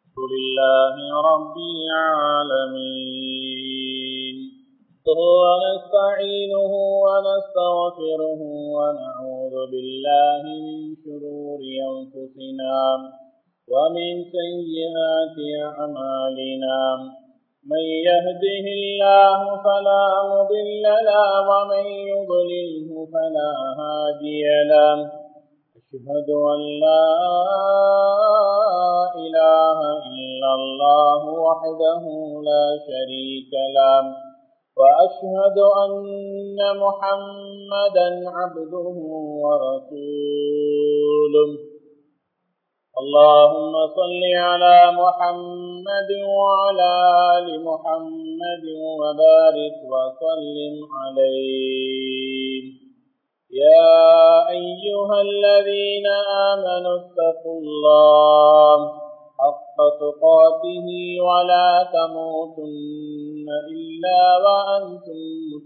لله رب العالمين ونستعينه ونستغفره ونعوذ بالله من شرور أنفسنا ومن سيئات أعمالنا من يهده الله فلا مضل له ومن يضلله فلا هادي له أشهد أن لا إله إلا الله وحده لا شريك له وأشهد أن محمدا عبده ورسوله اللهم صل على محمد وعلى آل محمد وبارك وسلم عليه يا أيها الذين آمنوا اتقوا الله حق تقاته ولا تموتن إلا وأنتم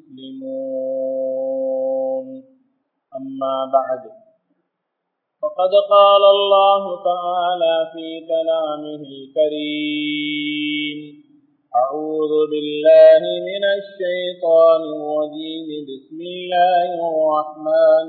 مسلمون أما بعد فقد قال الله تعالى في كلامه الكريم أعوذ بالله من الشيطان الرجيم بسم الله الرحمن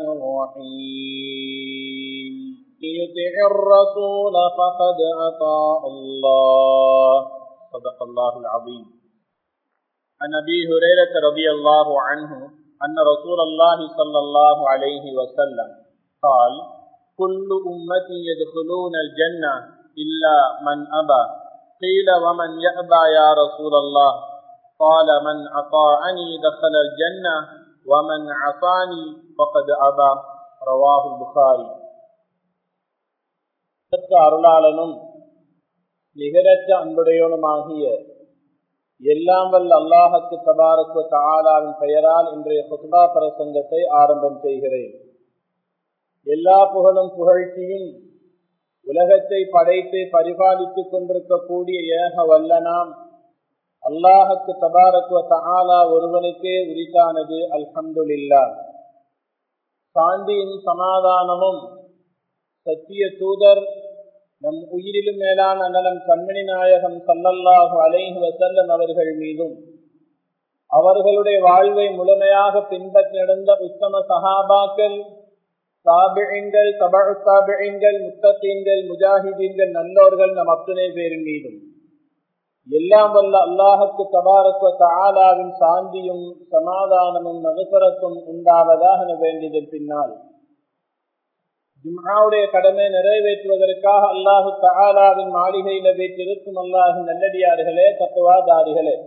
الرحيم يطع الرسول فقد أطاع الله صدق الله العظيم عن أبي هريرة رضي الله عنه أن رسول الله صلى الله عليه وسلم قال كل أمتي يدخلون الجنة إلا من أبى قيل ومن يأبى يا رسول الله قال من أطاعني دخل الجنة ومن عصاني فقد أبى رواه البخاري அருளாளனும் நிகரற்ற அன்புடையவனுமாகிய எல்லாம் வல்ல அல்லாஹத்து தபாரக்கு தாலாவின் பெயரால் இன்றைய புதுபா பிரசங்கத்தை ஆரம்பம் செய்கிறேன் எல்லா புகழும் புகழ்ச்சியும் உலகத்தை படைத்து பரிபாலித்துக் கொண்டிருக்கக்கூடிய ஏக வல்லனாம் அல்லாஹத்து தபாரத்துவ தாலா ஒருவனுக்கே உரித்தானது அல்ஹம்துல்லா சாந்தியும் சமாதானமும் சத்திய தூதர் நம் உயிரிலும் மேலான நலம் கண்மணி நாயகம் சல்லல்லாஹு அலைஹி வசல்லம் அவர்கள் மீதும் அவர்களுடைய வாழ்வை முழுமையாக பின்பற்றி நடந்த உத்தம சஹாபாக்கள் தாபிழங்கள் தபழ் தாபிழங்கள் முத்தத்தீன்கள் முஜாஹிதீன்கள் நல்லோர்கள் நம் அத்தனை பேரின் மீதும் எல்லாம் வல்ல அல்லாஹுக்கு தபாரத்துவ தாலாவின் சாந்தியும் சமாதானமும் மகசரத்தும் உண்டாவதாக வேண்டியதன் பின்னால் ஜும்ஹாவுடைய கடமை நிறைவேற்றுவதற்காக அல்லாஹு தகாலாவின் மாளிகையில வீட்டிருக்கும் அல்லாஹின் நல்லடியார்களே தத்துவாதாரிகளே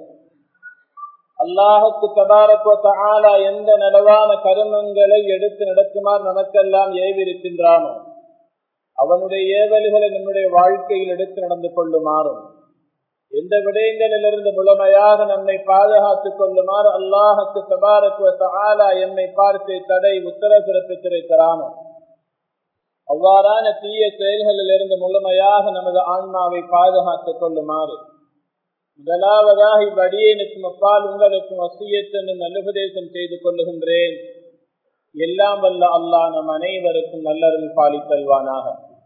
அல்லாஹுக்கு தபாரக்கோ தகாலா எந்த நலவான கருமங்களை எடுத்து நடக்குமாறு நமக்கெல்லாம் ஏவிருக்கின்றானோ அவனுடைய ஏவல்களை நம்முடைய வாழ்க்கையில் எடுத்து நடந்து கொள்ளுமாறும் எந்த விடயங்களிலிருந்து முழுமையாக நம்மை பாதுகாத்துக் கொள்ளுமாறு அல்லாஹுக்கு தபாரக்குவ தகாலா எம்மை பார்த்து தடை உத்தர பிறப்பித்திருக்கிறானோ அவ்வாறான தீய செயல்களில் இருந்து முழுமையாக நமது ஆன்மாவை பாதுகாத்துக் கொள்ளுமாறு முதலாவதாக இவ்வடியனுக்கும் அப்பால் உங்களுக்கும் வசியத்தென்று நல்லுபதேசம் செய்து கொள்ளுகின்றேன் எல்லாம் வல்ல அல்லா நம் அனைவருக்கும் நல்லறிவு பாலித்தல்வானாக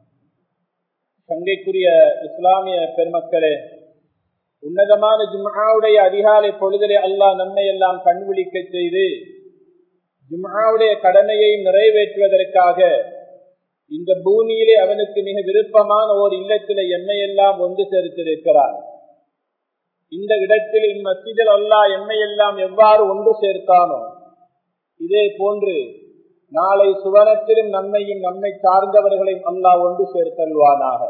சங்கைக்குரிய இஸ்லாமிய பெருமக்களே உன்னதமான ஜும்ஹாவுடைய அதிகாலை பொழுதலை அல்லாஹ் நம்மை எல்லாம் கண்விழிக்க செய்து ஜும்ஹாவுடைய கடமையை நிறைவேற்றுவதற்காக இந்த பூமியிலே அவனுக்கு மிக விருப்பமான ஓர் இல்லத்திலே எம்மையெல்லாம் ஒன்று சேர்த்திருக்கிறார் இந்த இடத்தில் இம்மத்திதில் அல்லாஹ் எம்மையெல்லாம் எவ்வாறு ஒன்று சேர்த்தானோ இதே போன்று நாளை சுவனத்திலும் நம்மையும் நம்மை சார்ந்தவர்களையும் அல்லாஹ் ஒன்று சேர்த்தல்வானாக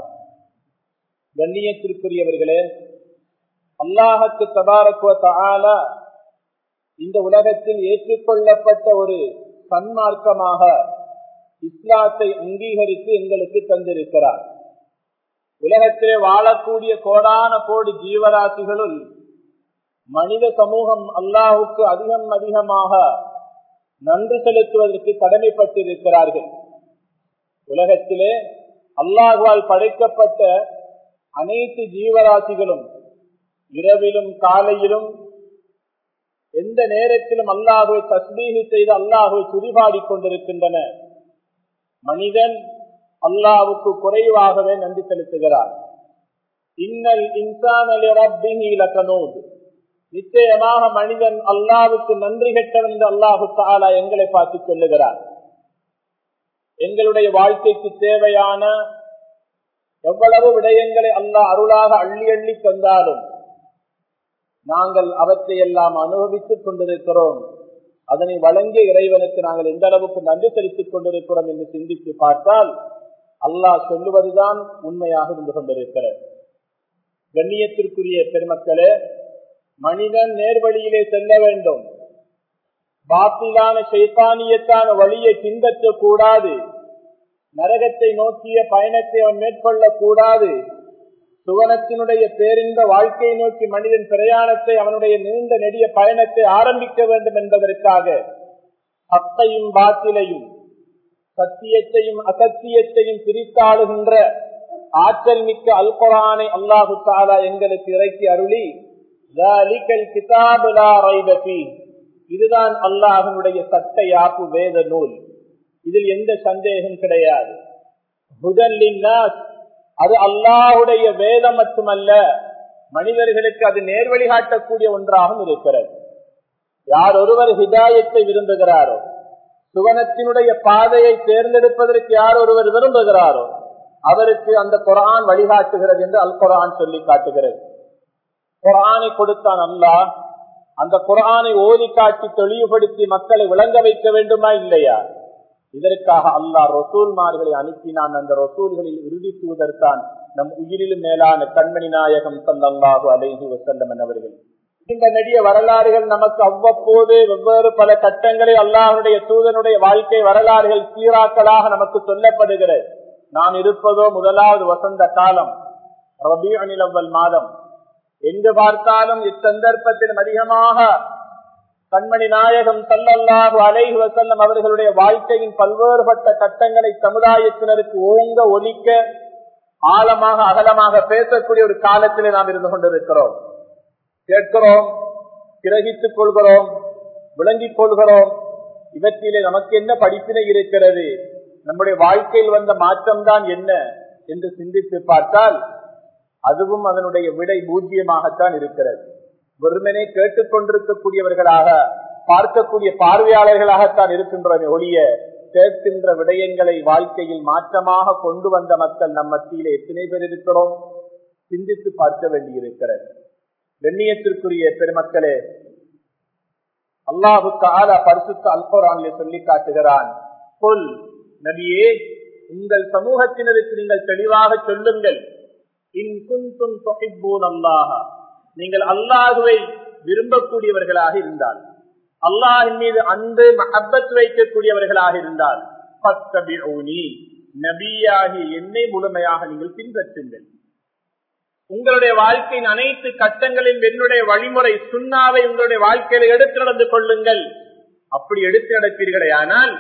கண்ணியத்திற்குரியவர்களே அல்லாஹத்து தபாரக்குவ தாலா இந்த உலகத்தில் ஏற்றுக்கொள்ளப்பட்ட ஒரு சன்மார்க்கமாக இஸ்லாத்தை அங்கீகரித்து எங்களுக்கு தந்திருக்கிறார் உலகத்திலே வாழக்கூடிய கோடான கோடி ஜீவராசிகளுள் மனித சமூகம் அல்லாஹுக்கு அதிகம் அதிகமாக நன்றி செலுத்துவதற்கு கடமைப்பட்டிருக்கிறார்கள் உலகத்திலே அல்லாஹுவால் படைக்கப்பட்ட அனைத்து ஜீவராசிகளும் இரவிலும் காலையிலும் எந்த நேரத்திலும் அல்லாஹுவை தஸ்மீகி செய்து அல்லாஹுவை துதிபாடிக் கொண்டிருக்கின்றன மனிதன் அல்லாவுக்கு குறைவாகவே நன்றி செலுத்துகிறார் இன்னல் இன்சானலி ரப்பிஹி லகனூத் நிச்சயமாக மனிதன் அல்லாவுக்கு நன்றி கெட்டவன் என்று அல்லாஹு தாலா எங்களை பார்த்து சொல்லுகிறார் எங்களுடைய வாழ்க்கைக்கு தேவையான எவ்வளவு விடயங்களை அல்லாஹ் அருளாக அள்ளி அள்ளி தந்தாலும் நாங்கள் அவற்றை எல்லாம் அனுபவித்துக் கொண்டிருக்கிறோம் அதனை வழங்கிய இறைவனுக்கு நாங்கள் எந்த அளவுக்கு நன்றி செலுத்திக் கொண்டிருக்கிறோம் என்று சிந்தித்து பார்த்தால் அல்லாஹ் சொல்லுவதுதான் உண்மையாக இருந்து கொண்டிருக்கிறது கண்ணியத்திற்குரிய பெருமக்களே மனிதன் நேர்வழியிலே செல்ல வேண்டும் பாத்திலான சைத்தானியத்தான வழியை பின்பற்றக் கூடாது நரகத்தை நோக்கிய பயணத்தை அவன் மேற்கொள்ளக் கூடாது சுவனத்தினுடைய பேரின்ப வாழ்க்கையை நோக்கி மனிதன் பிரயாணத்தை அவனுடைய நீண்ட நெடிய பயணத்தை ஆரம்பிக்க வேண்டும் என்பதற்காக சத்தையும் பாத்திலையும் சத்தியத்தையும் அசத்தியத்தையும் பிரித்தாளுகின்ற ஆற்றல் மிக்க அல் குரானை அல்லாஹு தாலா எங்களுக்கு இறக்கி அருளி இதுதான் அல்லாஹனுடைய சட்ட யாப்பு வேத நூல் இதில் எந்த சந்தேகம் கிடையாது அது அல்லாஹுடைய வேதம் மட்டுமல்ல மனிதர்களுக்கு அது நேர்வழி காட்டக்கூடிய ஒன்றாகவும் இருக்கிறது யார் ஒருவர் ஹிதாயத்தை விரும்புகிறாரோ சுவனத்தினுடைய பாதையை தேர்ந்தெடுப்பதற்கு யார் ஒருவர் விரும்புகிறாரோ அவருக்கு அந்த குரான் வழிகாட்டுகிறது என்று அல் குரான் சொல்லி காட்டுகிறது குரானை கொடுத்தான் அல்லா அந்த குரானை ஓதி காட்டி தெளிவுபடுத்தி மக்களை விளங்க வைக்க வேண்டுமா இல்லையா இதற்காக அல்லாஹ் ரசூல்மார்களை அனுப்பினான் அந்த ரசூல்களில் இறுதி தூதர்தான் நம் உயிரிலும் மேலான கண்மணி நாயகம் சல்லாஹு அலைஹி வசல்லம் என்பவர்கள் இந்த நெடிய வரலாறுகள் நமக்கு அவ்வப்போது வெவ்வேறு பல கட்டங்களில் அல்லாஹனுடைய தூதனுடைய வாழ்க்கை வரலாறுகள் சீராக்களாக நமக்கு சொல்லப்படுகிறது நாம் இருப்பதோ முதலாவது வசந்த காலம் ரபி அனிலவல் மாதம் எங்கு பார்த்தாலும் இச்சந்தர்ப்பத்திலும் அதிகமாக கண்மணி நாயகம் சல்லல்லாஹு அலைஹி வசல்லம் அவர்களுடைய வாழ்க்கையின் பல்வேறுபட்ட கட்டங்களை சமுதாயத்தினருக்கு ஓங்க ஒலிக்க ஆழமாக அகலமாக பேசக்கூடிய ஒரு காலத்திலே நாம் இருந்து கொண்டிருக்கிறோம் கேட்கிறோம் கிரகித்துக் கொள்கிறோம் விளங்கிக் கொள்கிறோம் இவற்றிலே நமக்கு என்ன படிப்பினை இருக்கிறது நம்முடைய வாழ்க்கையில் வந்த மாற்றம்தான் என்ன என்று சிந்தித்து பார்த்தால் அதுவும் அதனுடைய விடை பூஜ்யமாகத்தான் இருக்கிறது வெறுமனே கேட்டுக்கொண்டிருக்கக்கூடியவர்களாக பார்க்கக்கூடிய பார்வையாளர்களாகத்தான் இருக்கின்றன ஒழிய கேட்கின்ற விடயங்களை வாழ்க்கையில் மாற்றமாக கொண்டு வந்த மக்கள் நம் மத்தியிலே எத்தனை பேர் இருக்கிறோம் சிந்தித்து பார்க்க வேண்டியிருக்கிறது கண்ணியத்திற்குரிய பெருமக்களே அல்லாஹுக்கு ஆலா பரிசுத்த அல்பரானிலே சொல்லி காட்டுகிறான் சொல் நபியே உங்கள் சமூகத்தினருக்கு நீங்கள் தெளிவாக சொல்லுங்கள் இன் குந்தும் தொகைப்பூன் அல்லாஹ நீங்கள் அல்லாஹுவை விரும்பக்கூடியவர்களாக இருந்தால் அல்லாஹின் மீது அன்பு மஹப்பத் வைக்கக்கூடியவர்களாக இருந்தால் நபியாகி என்னை முழுமையாக நீங்கள் பின்பற்றுங்கள் உங்களுடைய வாழ்க்கையின் அனைத்து கட்டங்களில் என்னுடைய வழிமுறை சுண்ணாவை உங்களுடைய வாழ்க்கையில எடுத்து நடந்து கொள்ளுங்கள் அப்படி எடுத்து நடப்பீர்களே ஆனால்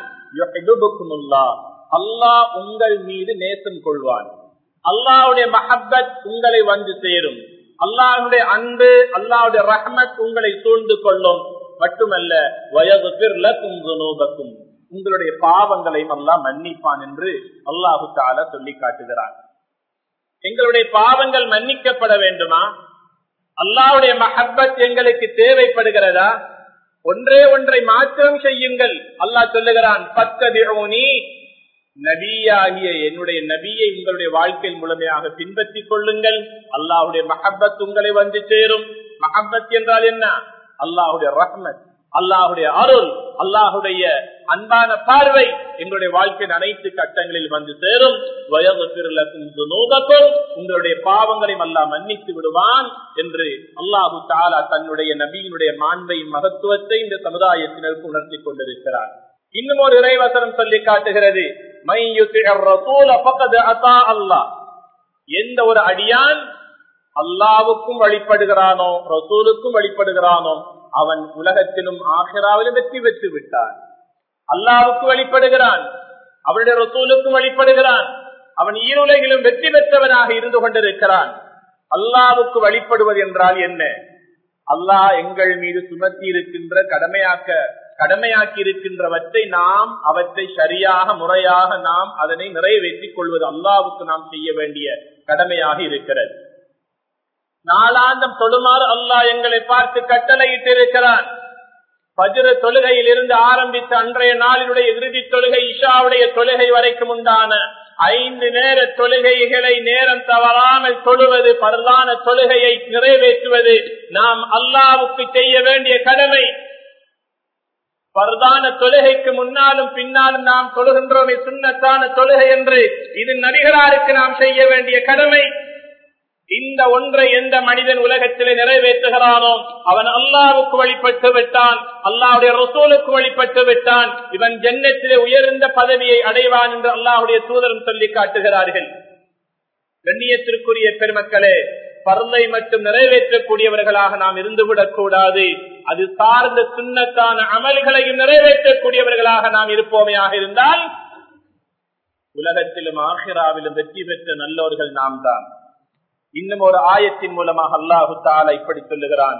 அல்லாஹ் உங்கள் மீது நேசம் கொள்வான் அல்லாவுடைய மஹப்பத் உங்களை வந்து சேரும் அல்லாஹுடைய அன்பு அல்லாவுடைய ரஹமத் உங்களை சூழ்ந்து கொள்ளும் மட்டுமல்ல வயது பிறக்கும் உங்களுடைய பாவங்களையும் அல்லாஹ் மன்னிப்பான் என்று அல்லாஹு தால சொல்லி காட்டுகிறார் எங்களுடைய பாவங்கள் மன்னிக்கப்பட வேண்டுமா அல்லாவுடைய மஹப்பத் எங்களுக்கு தேவைப்படுகிறதா ஒன்றே ஒன்றை மாற்றம் செய்யுங்கள் அல்லாஹ் சொல்லுகிறான் பத்ததிரோனி நபியாகிய என்னுடைய நபியை உங்களுடைய வாழ்க்கையில் முழுமையாக பின்பற்றிக் கொள்ளுங்கள் அல்லாஹுடைய மஹப்பத் உங்களை வந்து சேரும் மஹப்பத் என்றால் என்ன அல்லாஹுடைய ரஹ்மத் அல்லாஹுடைய அருள் அல்லாஹுடைய அன்பான பார்வை எங்களுடைய வாழ்க்கையின் அனைத்து கட்டங்களில் வந்து சேரும் வயது திருலக்கும் உங்களுடைய பாவங்களையும் அல்லாஹ் மன்னித்து விடுவான் என்று அல்லாஹு தாலா தன்னுடைய நபியினுடைய மாண்பையும் மகத்துவத்தை இந்த சமுதாயத்தினருக்கு உணர்த்தி கொண்டிருக்கிறார் இன்னும் ஒரு இறைவசனம் சொல்லி காட்டுகிறது எந்த ஒரு அடியான் அல்லாவுக்கும் வழிபடுகிறானோ ரசூலுக்கும் வழிபடுகிறானோ அவன் உலகத்திலும் ஆசிராவிலும் வெற்றி பெற்று விட்டான் அல்லாவுக்கு வழிபடுகிறான் அவனுடைய ரசூலுக்கும் வழிபடுகிறான் அவன் ஈருலகிலும் வெற்றி பெற்றவனாக இருந்து கொண்டிருக்கிறான் அல்லாவுக்கு வழிபடுவது என்றால் என்ன அல்லாஹ் எங்கள் மீது சுமத்தி இருக்கின்ற கடமையாக்க கடமையாக்கி இருக்கின்றவற்றை நாம் அவற்றை சரியாக முறையாக நாம் அதனை நிறைவேற்றிக் கொள்வது அல்லாவுக்கு நாம் செய்ய வேண்டிய கடமையாக இருக்கிறது நாளாந்தம் தொழுமாறு அல்லாஹ் எங்களை பார்த்து கட்டளையிட்டு இருக்கிறான் பஜ்ர தொழுகையில் இருந்து ஆரம்பித்த அன்றைய நாளினுடைய இறுதி தொழுகை இஷாவுடைய தொழுகை வரைக்கும் உண்டான ஐந்து நேர தொழுகைகளை நேரம் தவறாமல் தொழுவது பரலான தொழுகையை நிறைவேற்றுவது நாம் அல்லாவுக்கு செய்ய வேண்டிய கடமை பரதான தொழுகைக்கு முன்னாலும் பின்னாலும் நாம் தொழுகின்றோமே சுண்ணத்தான தொழுகை என்று இது நடிகராருக்கு நாம் செய்ய வேண்டிய கடமை இந்த ஒன்றை எந்த மனிதன் உலகத்திலே நிறைவேற்றுகிறானோ அவன் அல்லாவுக்கு வழிபட்டு விட்டான் அல்லாவுடைய ரசூலுக்கு வழிபட்டு விட்டான் இவன் ஜென்னத்திலே உயர்ந்த பதவியை அடைவான் என்று அல்லாவுடைய தூதரம் சொல்லி காட்டுகிறார்கள் கண்ணியத்திற்குரிய பெருமக்களே பருளை மட்டும் நிறைவேற்றக்கூடியவர்களாக நாம் இருந்துவிடக் கூடாது அது சார்ந்த சுண்ணத்தான அமல்களையும் நிறைவேற்றக்கூடியவர்களாக நாம் இருப்போமையாக இருந்தால் உலகத்திலும் ஆஹிராவிலும் வெற்றி பெற்ற நல்லோர்கள் நாம் தான் இன்னும் ஒரு ஆயத்தின் மூலமாக அல்லாஹு தாலா இப்படி சொல்லுகிறான்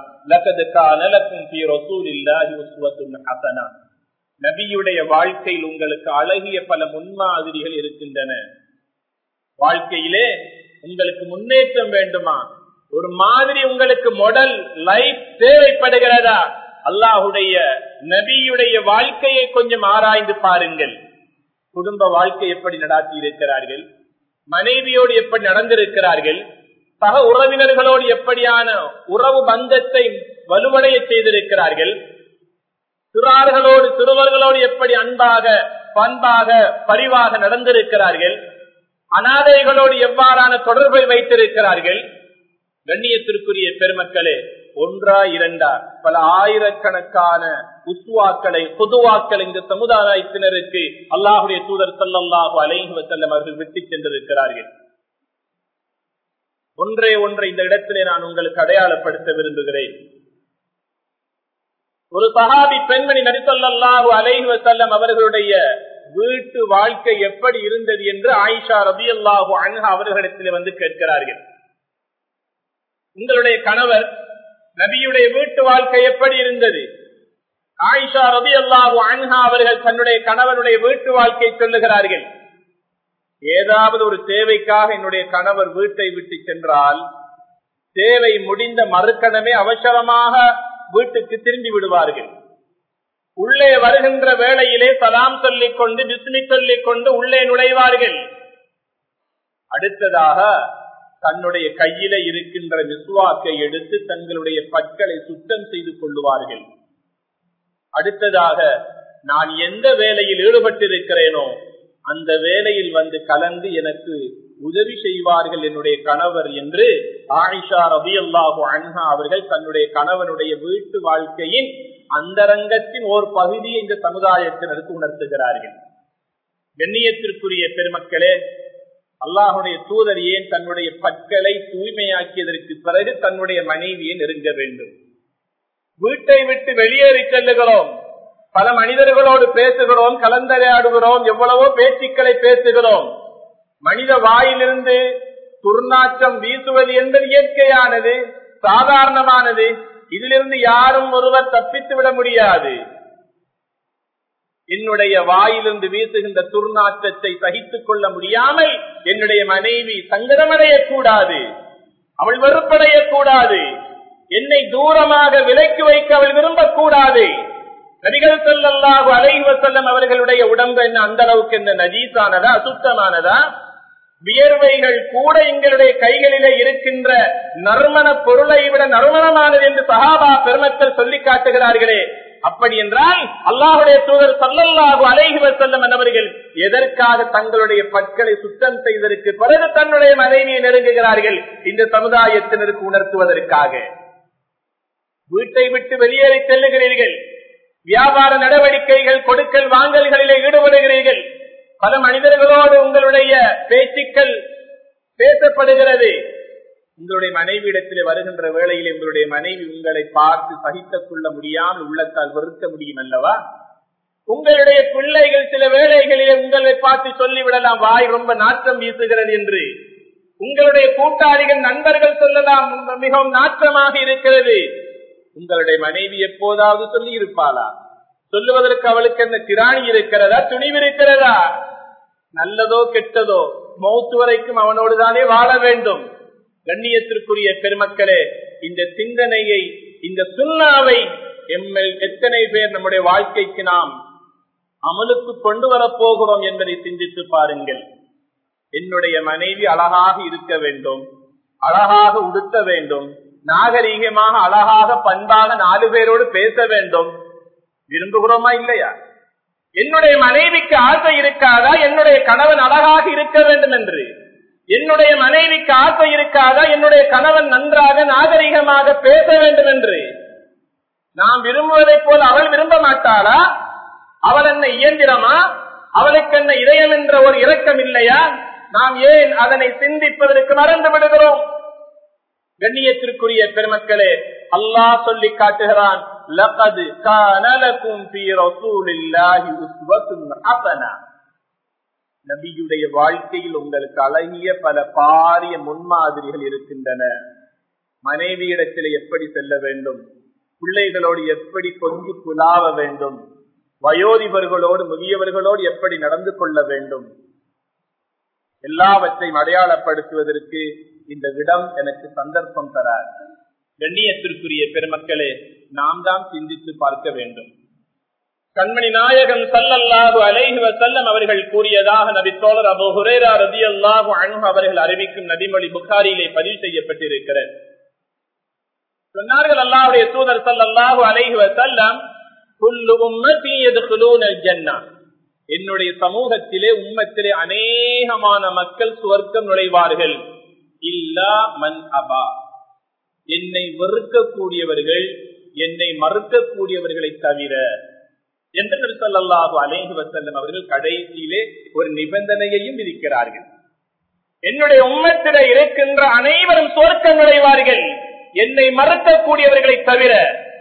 நபியுடைய வாழ்க்கையில் உங்களுக்கு அழகிய பல முன்மாதிரிகள் இருக்கின்றன வாழ்க்கையிலே உங்களுக்கு முன்னேற்றம் வேண்டுமா ஒரு மாதிரி உங்களுக்கு மொடல் லைஃப் தேவைப்படுகிறதா அல்லாஹுடைய நபியுடைய வாழ்க்கையை கொஞ்சம் ஆராய்ந்து பாருங்கள் குடும்ப வாழ்க்கை எப்படி நடாத்தி இருக்கிறார்கள் மனைவியோடு எப்படி நடந்திருக்கிறார்கள் சக உறவினர்களோடு எப்படியான உறவு பந்தத்தை வலுவடைய செய்திருக்கிறார்கள் சிறார்களோடு சிறுவர்களோடு எப்படி அன்பாக பண்பாக பரிவாக நடந்திருக்கிறார்கள் அனாதைகளோடு எவ்வாறான தொடர்பை வைத்திருக்கிறார்கள் கண்ணியத்திற்குரிய பெருமக்களே ஒன்றா இரண்டா பல ஆயிரக்கணக்கான உத்துவாக்களை பொதுவாக்கள் இந்த சமுதாயத்தினருக்கு அல்லாஹுடைய தூதர் சல்லாஹு அலைஹு செல்லம் அவர்கள் விட்டு சென்றிருக்கிறார்கள் ஒன்றே ஒன்றை இந்த இடத்திலே நான் உங்களுக்கு அடையாளப்படுத்த விரும்புகிறேன் ஒரு சஹாபி பெண்மணி நரிசல்லாஹு அலைஹு செல்லம் அவர்களுடைய வீட்டு வாழ்க்கை எப்படி இருந்தது என்று ஆயிஷா ரபி அல்லாஹு அன்ஹா அவர்களிடத்தில் வந்து கேட்கிறார்கள் உங்களுடைய கணவர் நபியுடைய வீட்டு வாழ்க்கை எப்படி இருந்தது ஆயிஷா ரபி அல்லாஹு அன்ஹா அவர்கள் தன்னுடைய கணவனுடைய வீட்டு வாழ்க்கை சொல்லுகிறார்கள் ஏதாவது ஒரு தேவைக்காக என்னுடைய கணவர் வீட்டை விட்டு சென்றால் தேவை முடிந்த மறுக்கணமே அவசரமாக வீட்டுக்கு திரும்பி விடுவார்கள் உள்ளே வருகின்ற வேளையிலே சலாம் சொல்லிக் கொண்டு பிஸ்மி சொல்லிக் கொண்டு உள்ளே நுழைவார்கள் அடுத்ததாக தன்னுடைய கையில இருக்கின்ற விசுவாக்கை எடுத்து தங்களுடைய பற்களை சுத்தம் செய்து கொள்ளுவார்கள் அடுத்ததாக நான் எந்த வேலையில் ஈடுபட்டிருக்கிறேனோ அந்த வேலையில் வந்து கலந்து எனக்கு உதவி செய்வார்கள் என்னுடைய கணவர் என்று ஆயிஷா ரபி அல்லாஹு அன்ஹா அவர்கள் தன்னுடைய கணவனுடைய வீட்டு வாழ்க்கையின் அந்தரங்கத்தின் ஓர் பகுதியை இந்த சமுதாயத்தினருக்கு உணர்த்துகிறார்கள் கண்ணியத்திற்குரிய பெருமக்களே அல்லாஹுடைய தூதர் ஏன் தன்னுடைய பற்களை தூய்மையாக்கியதற்கு பிறகு தன்னுடைய மனைவியை நெருங்க வேண்டும் வீட்டை விட்டு வெளியேறி செல்லுகிறோம் பல மனிதர்களோடு பேசுகிறோம் கலந்துரையாடுகிறோம் எவ்வளவோ பேச்சுக்களை பேசுகிறோம் மனித வாயிலிருந்து துர்நாற்றம் வீசுவது என்பது இயற்கையானது சாதாரணமானது இதிலிருந்து யாரும் ஒருவர் தப்பித்து விட முடியாது என்னுடைய வாயிலிருந்து வீசுகின்ற துர்நாற்றத்தை சகித்துக் கொள்ள முடியாமல் என்னுடைய மனைவி சங்கடமடையக்கூடாது அவள் வெறுப்படையக்கூடாது என்னை தூரமாக விலைக்கு வைக்க அவள் விரும்பக்கூடாது நபிகள் சொல்லல்லாஹு அலைஹி வசல்லம் அவர்களுடைய உடம்பு என்ன அந்த அளவுக்கு என்ன நஜீசானதா அசுத்தமானதா வியர்வைகள் கூட எங்களுடைய கைகளிலே இருக்கின்ற நறுமண பொருளை விட நறுமணமானது என்று சஹாபா பெருமக்கள் சொல்லி காட்டுகிறார்களே அப்படி என்றால் அல்லாஹுடைய தூதர் சல்லல்லாஹு அலைஹி வசல்லம் என்பவர்கள் எதற்காக தங்களுடைய பற்களை சுத்தம் செய்வதற்கு பிறகு தன்னுடைய மனைவியை நெருங்குகிறார்கள் இந்த சமுதாயத்தினருக்கு உணர்த்துவதற்காக வீட்டை விட்டு வெளியேறி செல்லுகிறீர்கள் வியாபார நடவடிக்கைகள் கொடுக்கல் வாங்கல்களிலே ஈடுபடுகிறீர்கள் பல மனிதர்களோடு உங்களுடைய பேச்சுக்கள் பேசப்படுகிறது உங்களுடைய மனைவி இடத்திலே வருகின்ற வேளையில் உங்களுடைய மனைவி உங்களை பார்த்து சகித்துக் கொள்ள முடியாமல் உள்ளத்தால் வெறுக்க முடியும் அல்லவா உங்களுடைய பிள்ளைகள் சில வேளைகளிலே உங்களை பார்த்து சொல்லிவிடலாம் வாய் ரொம்ப நாற்றம் வீசுகிறது என்று உங்களுடைய கூட்டாளிகள் நண்பர்கள் சொல்லலாம் மிகவும் நாற்றமாக இருக்கிறது உங்களுடைய மனைவி எப்போதாவது சொல்லி இருப்பாளா சொல்லுவதற்கு அவளுக்கு என்ன திராணி இருக்கிறதா துணிவு இருக்கிறதா நல்லதோ கெட்டதோ மௌத்து வரைக்கும் அவனோடு தானே வாழ வேண்டும் கண்ணியத்திற்குரிய பெருமக்களே இந்த சிந்தனையை இந்த சுண்ணாவை எம்எல் எத்தனை பேர் நம்முடைய வாழ்க்கைக்கு நாம் அமலுக்கு கொண்டு வரப்போகிறோம் என்பதை சிந்தித்து பாருங்கள் என்னுடைய மனைவி அழகாக இருக்க வேண்டும் அழகாக உடுத்த வேண்டும் நாகரீகமாக அழகாக பண்பாக நாலு பேரோடு பேச வேண்டும் விரும்புகிறோமா இல்லையா என்னுடைய மனைவிக்கு ஆசை இருக்காதா என்னுடைய கணவன் அழகாக இருக்க வேண்டும் என்று என்னுடைய மனைவிக்கு ஆசை இருக்காதா என்னுடைய கணவன் நன்றாக நாகரிகமாக பேச வேண்டும் என்று நாம் விரும்புவதைப் போல அவள் விரும்ப மாட்டாளா அவள் என்ன இயந்திரமா அவளுக்கு என்ன இதயம் என்ற ஒரு இரக்கம் இல்லையா நாம் ஏன் அதனை சிந்திப்பதற்கு மறந்து விடுகிறோம் கண்ணியத்திற்குரிய பெருமக்களே அல்லாஹ் சொல்லி காட்டுகிறான் லகது கானலக்கும் ஃபீ ரசூலில்லாஹி உஸ்வத்துன் ஹஸனா நபியுடைய வாழ்க்கையில் உங்களுக்கு அழகிய பல பாரிய முன்மாதிரிகள் இருக்கின்றன மனைவியிடத்தில் எப்படி செல்ல வேண்டும் பிள்ளைகளோடு எப்படி கொஞ்சி குலாவ வேண்டும் வயோதிபர்களோடு முதியவர்களோடு எப்படி நடந்து கொள்ள வேண்டும் எல்லாவற்றையும் அடையாளப்படுத்துவதற்கு இந்த இடம் எனக்கு சந்தர்ப்பம் தரார் கண்ணியத்திற்குரிய பெருமக்களே நாம் தான் சிந்தித்து பார்க்க வேண்டும் கண்மணி நாயகம் சல்லல்லாஹு அலைஹி வசல்லம் அவர்கள் கூறியதாக நபி தோழர் அபு ஹுரேரா ரதி அல்லாஹு அன்ஹு அவர்கள் அறிவிக்கும் நபிமொழி புகாரியிலே பதிவு செய்யப்பட்டிருக்கிறது சொன்னார்கள் அல்லாஹுடைய தூதர் சல்லல்லாஹு அலைஹி வசல்லம் குல்லு உம்மத்தி யதுகுலூன ஜன்னா என்னுடைய சமூகத்திலே உம்மத்திலே அநேகமான மக்கள் சுவர்க்கம் நுழைவார்கள் இல்லா மன் அபா என்னை வெறுக்கக்கூடியவர்கள் என்னை மறுக்கக்கூடியவர்களை தவிர என்று சொல்லல்லாஹு அலேஹி வசல்லம் அவர்கள் கடைசியிலே ஒரு நிபந்தனையையும் விதிக்கிறார்கள் என்னுடைய உம்மத்தில இருக்கின்ற அனைவரும் சுவர்க்கம் நுழைவார்கள் என்னை மறுக்கக்கூடியவர்களை தவிர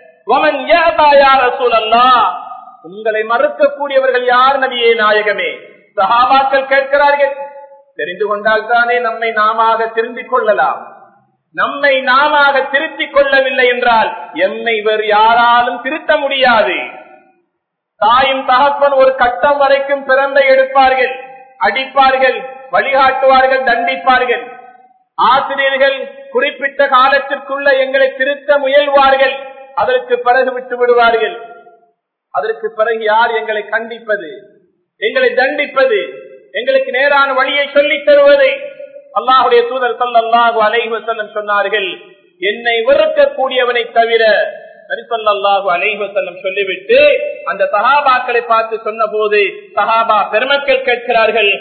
உங்களை மறுக்கக்கூடியவர்கள் யார் நபியே நாயகமே சஹாபாக்கள் கேட்கிறார்கள் தெரிந்து கொண்டால் தானே நம்மை நாம திருந்திக் கொள்ளலாம் நம்மை நாம திருத்திக் கொள்ளவில்லை என்றால் எம்மை வேறு யாராலும் திருத்த முடியாது தாயும் தகப்பன் ஒரு கட்டம் வரைக்கும் பிறந்தை எடுப்பார்கள் அடிப்பார்கள் வழிகாட்டுவார்கள் தண்டிப்பார்கள் ஆசிரியர்கள் குறிப்பிட்ட காலத்திற்குள்ள எங்களை திருத்த முயல்வார்கள் அதற்கு பிறகு விட்டு விடுவார்கள் அதற்கு பிறகு யார் எங்களை கண்டிப்பது எங்களை தண்டிப்பது எங்களுக்கு நேரான வழியை சொல்லித் தருவது அல்லாஹுடைய தூதர் சல்லாஹு அலைஹு செல்லம் சொன்னார்கள் என்னை வெறுக்கக்கூடியவனை தவிர நரிசல்லாஹு அலைஹு செல்லம் சொல்லிவிட்டு அந்த சஹாபாக்களை பார்த்து சொன்ன போது சஹாபா பெருமக்கள் கேட்கிறார்கள்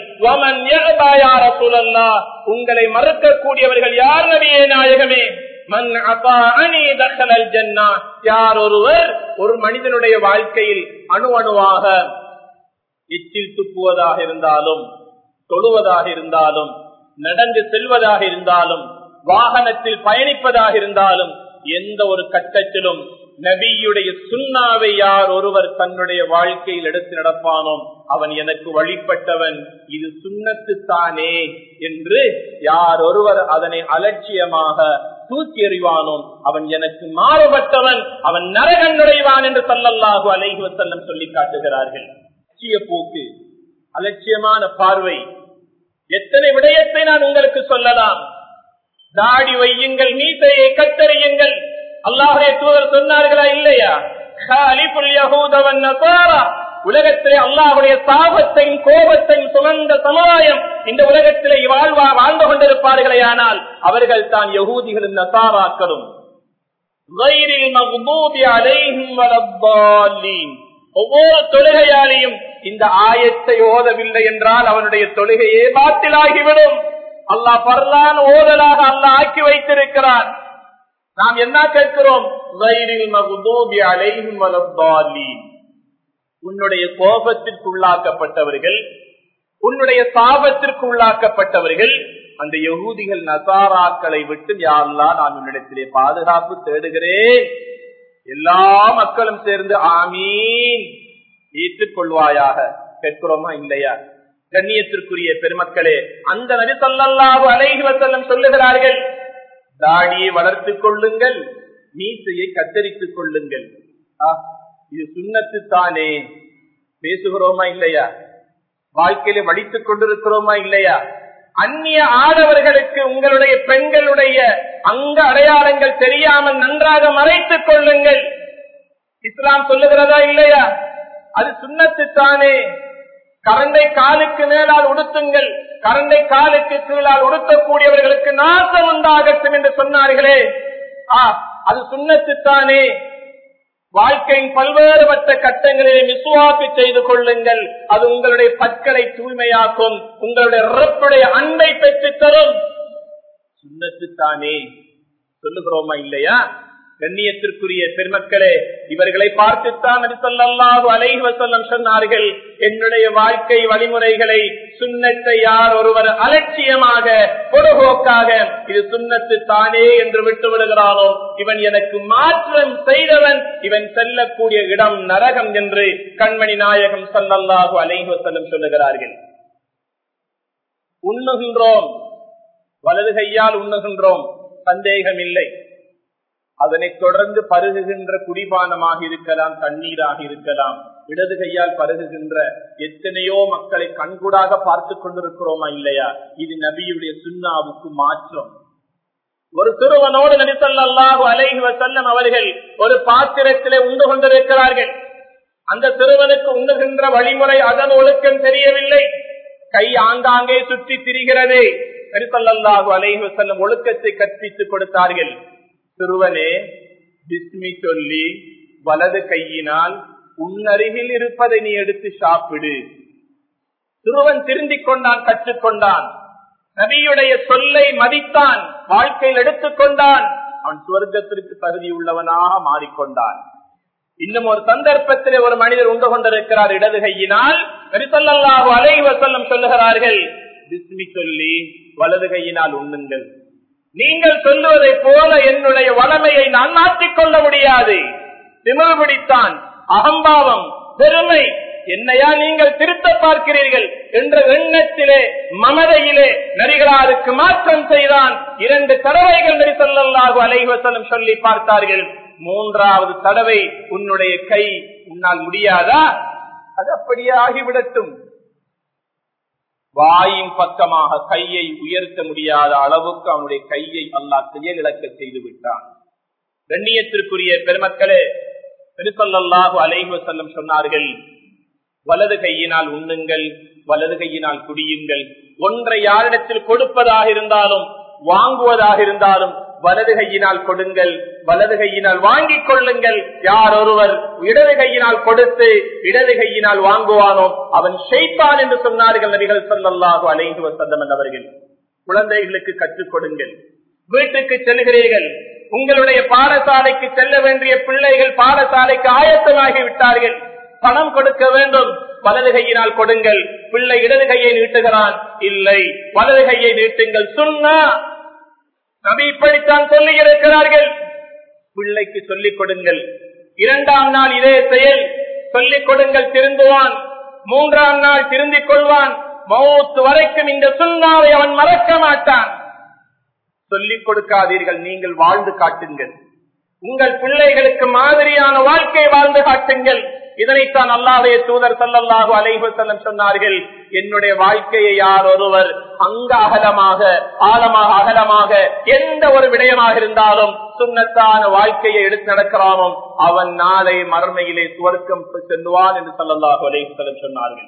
உங்களை மறுக்கக்கூடியவர்கள் யார் நபியே நாயகமே மன் அபாஅனி தஹலல் ஜன்னா யார் ஒருவர் ஒரு மனிதனுடைய வாழ்க்கையில் அணு அணுவாக எச்சில் துப்புவதாக இருந்தாலும் தொழுவதாக இருந்தாலும் நடந்து செல்வதாக இருந்தாலும் வாகனத்தில் பயணிப்பதாக இருந்தாலும் எந்த ஒரு கட்டத்திலும் நபியுடைய சுண்ணாவை யார் ஒருவர் தன்னுடைய வாழ்க்கையில் எடுத்து நடப்பானோ அவன் எனக்கு வழிபட்டவன் இது சுண்ணத்து தானே என்று யார் ஒருவர் அதனை அலட்சியமாக தூக்கி எறிவானோ அவன் எனக்கு மாறுபட்டவன் அவன் நரகன் நுழைவான் என்று சல்லல்லாஹு அலைஹி வசல்லம் சொல்லி காட்டுகிறார்கள் அலட்சிய போக்கு அலட்சியமான பார்வை எத்தனை விடயத்தை நான் உங்களுக்கு சொல்லலாம் தாடி வையுங்கள் நீசையை கத்தறியுங்கள் அல்லாஹுடைய தூதர் சொன்னார்களா இல்லையா உலகத்திலே அல்லாஹுடைய சாபத்தையும் கோபத்தையும் சுமந்த சமுதாயம் இந்த உலகத்திலே வாழ்வா வாழ்ந்து கொண்டிருப்பார்களே ஆனால் அவர்கள் தான் யகூதிகளும் நசாராக்களும் ஒவ்வொரு தொழுகையாலையும் இந்த ஆயத்தை ஓதவில்லை என்றால் அவனுடைய தொழுகையே பாத்திலாகிவிடும் அல்லாஹ் பரலான் ஓதலாக அல்லாஹ் ஆக்கி வைத்திருக்கிறான் நாம் என்ன கேட்கிறோம் உன்னுடைய கோபத்திற்கு உள்ளாக்கப்பட்டவர்கள் உன்னுடைய சாபத்திற்கு உள்ளாக்கப்பட்டவர்கள் அந்த யகூதிகள் நசாராக்களை விட்டு யாரெல்லாம் நான் உன்னிடத்திலே பாதுகாப்பு தேடுகிறேன் எல்லா மக்களும் சேர்ந்து ஆமீன் ஏற்றுக்கொள்வாயாக கேட்கிறோமா இல்லையா கண்ணியத்திற்குரிய பெருமக்களே அந்த நபி சொல்லல்லாஹு அலைஹி வசல்லம் சொல்லுகிறார்கள் தாடியை வளர்த்துக் கொள்ளுங்கள் மீசையை கத்தரித்துக் கொள்ளுங்கள் இது சுண்ணத்து தானே பேசுகிறோமா இல்லையா வாழ்க்கையில வடித்துக் கொண்டிருக்கிறோமா இல்லையா அந்நிய ஆடவர்களுக்கு உங்களுடைய பெண்களுடைய அங்க அடையாளங்கள் தெரியாமல் நன்றாக மறைத்துக் கொள்ளுங்கள் இஸ்லாம் சொல்லுகிறதா இல்லையா அது சுண்ணத்துத்தானே கரண்டை காலுக்கு மேலால் உடுத்துங்கள் கரண்டை காலுக்கு கீழால் உடுத்தக்கூடியவர்களுக்கு நாசம் உண்டாகட்டும் என்று சொன்னார்களே ஆ அது சுண்ணத்துத்தானே வாழ்க்கையின் பல்வேறுபட்ட கட்டங்களிலே விசுவாக்கு செய்து கொள்ளுங்கள் அது உங்களுடைய பற்களை தூய்மையாக்கும் உங்களுடைய ரப்புடைய அன்பை பெற்றுத் தரும் சுண்ணத்துத்தானே சொல்லுகிறோமா இல்லையா கண்ணியத்திற்குரிய பெருமக்களே இவர்களை பார்த்துத்தான் நபிசல்லாஹு அலைஹி வசல்லம் சொன்னார்கள் என்னுடைய வாழ்க்கை வழிமுறைகளை சுண்ணத்தை யார் ஒருவர் அலட்சியமாக பொடுபோக்காக இது சுண்ணத்து தானே என்று விட்டு விடுகிறானோ இவன் எனக்கு மாற்றம் செய்தவன் இவன் செல்லக்கூடிய இடம் நரகம் என்று கண்மணி நாயகம் சல்லல்லாஹு அலைஹி வசல்லம் சொல்லுகிறார்கள் உண்ணுகின்றோம் வலது கையால் உண்ணுகின்றோம் சந்தேகம் இல்லை அதனை தொடர்ந்து பருகுகின்ற குடிபானமாக இருக்கலாம் தண்ணீராக இருக்கலாம் இடது கையால் பருகுகின்ற எத்தனையோ மக்களை கண்கூடாக பார்த்து கொண்டிருக்கிறோமா இல்லையா இது நபியுடைய சுண்ணாவுக்கு மாற்றம் ஒரு சிறுவனோடு நடித்தல்லாஹு அலைஹி வசல்லம் அவர்கள் ஒரு பாத்திரத்திலே உண்டு கொண்டிருக்கிறார்கள் அந்த சிறுவனுக்கு உண்ணுகின்ற வழிமுறை அதன் ஒழுக்கம் தெரியவில்லை கை ஆங்காங்கே சுற்றி திரிகிறதே நரிசல்லாஹு அலைஹி வசல்லம் ஒழுக்கத்தை கற்பித்துக் கொடுத்தார்கள் சிறுவனே பிஸ்மி சொல்லி வலது கையினால் உன்னருகில் இருப்பதை நீ எடுத்து சாப்பிடு சிறுவன் திருந்திக் கொண்டான் கற்றுக்கொண்டான் நபியுடைய சொல்லை மதித்தான் வாழ்க்கையில் எடுத்துக்கொண்டான் அவன் சுவர்க்கத்திற்கு தகுதி உள்ளவனாக மாறிக்கொண்டான் இன்னும் ஒரு சந்தர்ப்பத்திலே ஒரு மனிதர் உண்டு கொண்டிருக்கிறார் இடது கையினால் நரிசல்லாஹு அலைஹி வசல்லம் சொல்லுகிறார்கள் பிஸ்மி சொல்லி வலது கையினால் உண்ணுங்கள் நீங்கள் சொல்லுவதை போல என்னுடைய வளமையை நான் மாற்றிக்கொள்ள முடியாது திமிர் பிடித்தான் அகம்பாவம் பெருமை என்னையா நீங்கள் திருத்த பார்க்கிறீர்கள் என்ற எண்ணத்திலே மமதையிலே நரிகளாருக்கு மாற்றம் செய்தான் இரண்டு தடவைகள் நரி சொல்லல்லாக அலைவசனம் சொல்லி பார்த்தார்கள் மூன்றாவது தடவை உன்னுடைய கை உன்னால் முடியாதா அது அப்படியே ஆகிவிடட்டும் வாயின் பக்கமாக கையை உயர்த்த முடியாத அளவுக்கு அவனுடைய கையை அல்லாஹ் செயலிழக்க செய்து விட்டான் கண்ணியத்திற்குரிய பெருமக்களே பெருசல்லாஹு அலைஹு செல்லம் சொன்னார்கள் வலது கையினால் உண்ணுங்கள் வலது கையினால் குடியுங்கள் ஒன்றை யாரிடத்தில் கொடுப்பதாக இருந்தாலும் வாங்குவதாக இருந்தாலும் வலது கையினால் கொடுங்கள் வலது கையினால் வாங்கிக் கொள்ளுங்கள் யார் ஒருவர் இடது கையினால் கொடுத்து இடது கையினால் வாங்குவானோ அவன் ஷெய்தான் என்று சொன்னார்கள் நபிகள் சொல்லல்லாஹு அலைந்து வசந்தமன் அவர்கள் குழந்தைகளுக்கு கற்றுக் கொடுங்கள் வீட்டுக்கு செல்கிறீர்கள் உங்களுடைய பாடசாலைக்கு செல்ல வேண்டிய பிள்ளைகள் பாடசாலைக்கு ஆயத்தமாகி விட்டார்கள் பணம் கொடுக்க வேண்டும் வலது கையினால் கொடுங்கள் பிள்ளை இடது கையை நீட்டுகிறான் இல்லை வலது கையை நீட்டுங்கள் சுண்ணா நபி இப்படித்தான் சொல்லி இருக்கிறார்கள் பிள்ளைக்கு சொல்லிக் கொடுங்கள் இரண்டாம் நாள் இதே செயல் சொல்லிக் கொடுங்கள் திருந்துவான் மூன்றாம் நாள் திருந்திக் கொள்வான் மௌத்து வரைக்கும் இந்த சுண்ணாவை அவன் மறக்க மாட்டான் சொல்லிக் கொடுக்காதீர்கள் நீங்கள் வாழ்ந்து காட்டுங்கள் உங்கள் பிள்ளைகளுக்கு மாதிரியான வாழ்க்கை வாழ்ந்து காட்டுங்கள் இதனைத்தான் அல்லாவே தூதர் சல்லல்லாஹு அலைஹு செல்லம் சொன்னார்கள் என்னுடைய வாழ்க்கையை யார் ஒருவர் அங்க அகலமாக ஆழமாக அகலமாக எந்த ஒரு விடயமாக இருந்தாலும் சுண்ணத்தான வாழ்க்கையை எடுத்து நடக்கிறானோ அவன் நாளை மறுமையிலே சுவர்க்கம் செல்லுவான் என்று சல்லல்லாஹு அலைஹு செல்லம் சொன்னார்கள்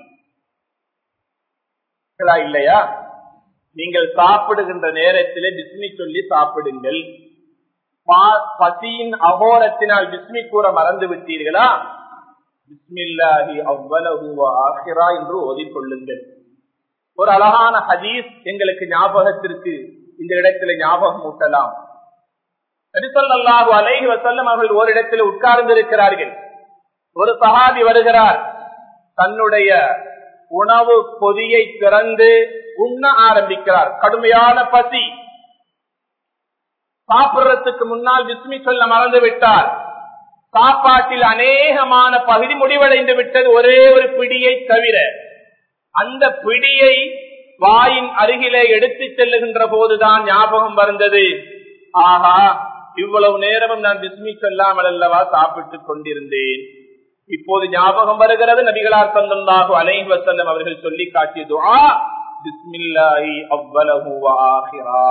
இல்லையா நீங்கள் சாப்பிடுகின்ற நேரத்திலே பிஸ்மி சொல்லி சாப்பிடுங்கள் பசியின் அகோரத்தினால் பிஸ்மி கூற மறந்து விட்டீர்களா பிஸ்மில்லாஹி அவ்வளவு ஆஹிரா என்று ஓதிக்கொள்ளுங்கள் ஒரு அழகான ஹதீஸ் எங்களுக்கு ஞாபகத்திற்கு இந்த இடத்துல ஞாபகம் ஊட்டலாம் நரிசல்லாஹு அலைஹி வசல்லம் அவர்கள் ஒரு இடத்தில் உட்கார்ந்திருக்கிறார்கள் ஒரு சகாதி வருகிறார் தன்னுடைய உணவு பொதியை திறந்து உண்ண ஆரம்பிக்கிறார் கடுமையான பசி சாப்பிடுறதுக்கு முன்னால் விஸ்மி சொல்ல மறந்து விட்டார் சாப்பாட்டில் அநேகமான பகுதி முடிவடைந்து விட்டது ஒரே ஒரு பிடியை தவிர அந்த பிடியை வாயின் அருகிலே எடுத்து செல்லுகின்ற போதுதான் ஞாபகம் வந்தது ஆஹா இவ்வளவு நேரமும் நான் விஸ்மி சொல்லாமல் அல்லவா சாப்பிட்டுக் கொண்டிருந்தேன் இப்போது ஞாபகம் வருகிறது நபிகளார் சந்தல்லாக அலைஹி வசல்லம் அவர்கள் சொல்லி காட்டியது ஆ பிஸ்மில்லாஹி அவ்வலஹு வ ஆஹிரா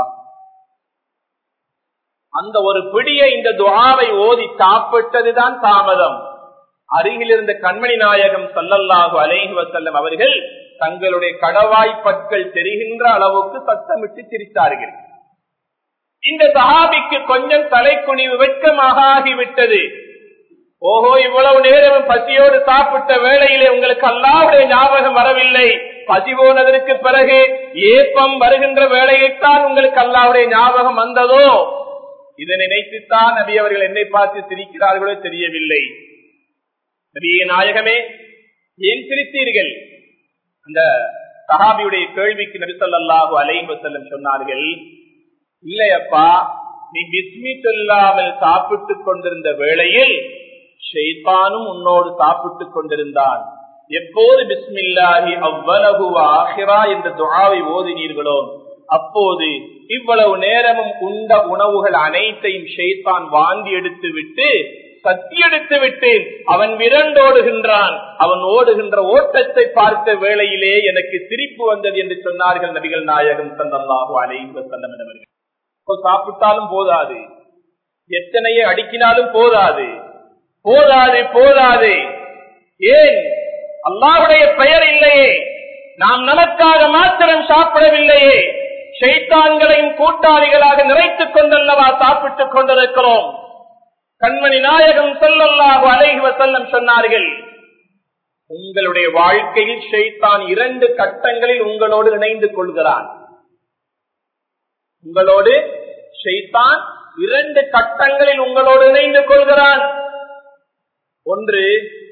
அந்த ஒரு பிடியை இந்த துவாவை ஓதி சாப்பிட்டதுதான் தாமதம் அருகில் இருந்த கண்மணி நாயகம் சல்லல்லாஹு அலைஹி வசல்லம் அவர்கள் தங்களுடைய கடவாய் பற்கள் தெரிகின்ற அளவுக்கு சத்தமிட்டு சிரித்தார்கள் இந்த சஹாபிக்கு கொஞ்சம் தலைக்குனிவு வெட்கமாக ஆகிவிட்டது ஓஹோ இவ்வளவு நேரம் பசியோடு சாப்பிட்ட வேளையிலே உங்களுக்கு அல்லாவுடைய ஞாபகம் வரவில்லை பசி போனதற்கு பிறகு ஏப்பம் வருகின்ற வேளையைத்தான் உங்களுக்கு அல்லாவுடைய ஞாபகம் வந்ததோ இதை நினைத்துத்தான் நபி அவர்கள் என்னை பார்த்து சிரிக்கிறார்களோ தெரியவில்லை நபியே நாயகமே ஏன் சிரித்தீர்கள் அந்த சஹாபியுடைய கேள்விக்கு நபி சொல்லாஹு அலைஹி செல்லம் சொன்னார்கள் இல்லையப்பா நீ பிஸ்மி சொல்லாமல் சாப்பிட்டுக் கொண்டிருந்த வேளையில் ஷெய்தானும் உன்னோடு சாப்பிட்டுக் கொண்டிருந்தான் எப்போது பிஸ்மில்லாஹி அவ்வளவு ஆஹிரா என்ற துவாவை ஓதினீர்களோ அப்போது இவ்வளவு நேரமும் உண்ட உணவுகள் அனைத்தையும் ஷெய்தான் வாந்தி எடுத்து விட்டு சத்தி எடுத்து விட்டேன் அவன் விரண்டோடுகின்றான் அவன் ஓடுகின்ற ஓட்டத்தை பார்த்த வேளையிலே எனக்கு சிரிப்பு வந்தது என்று சொன்னார்கள் நபிகள் நாயகம் சந்தல்லாஹு அலைவ சந்தமனவர்கள் சாப்பிட்டாலும் போதாது எத்தனையே அடிக்கினாலும் போதாது போதாது போதாது ஏன் அல்லாஹுடைய பெயர் இல்லையே நாம் நமக்காக மாத்திரம் சாப்பிடவில்லையே ஷைத்தான்களையும் கூட்டாளிகளாக நிறைத்துக் கொண்டல்லவா சாப்பிட்டுக் கொண்டிருக்கிறோம் கண்மணி நாயகம் செல்லல்லாஹு அலைஹி வசல்லம் சொன்னார்கள் உங்களுடைய வாழ்க்கையில் ஷைத்தான் இரண்டு கட்டங்களில் உங்களோடு இணைந்து கொள்கிறான் உங்களோடு ஷைத்தான் இரண்டு கட்டங்களில் உங்களோடு இணைந்து கொள்கிறான் ஒன்று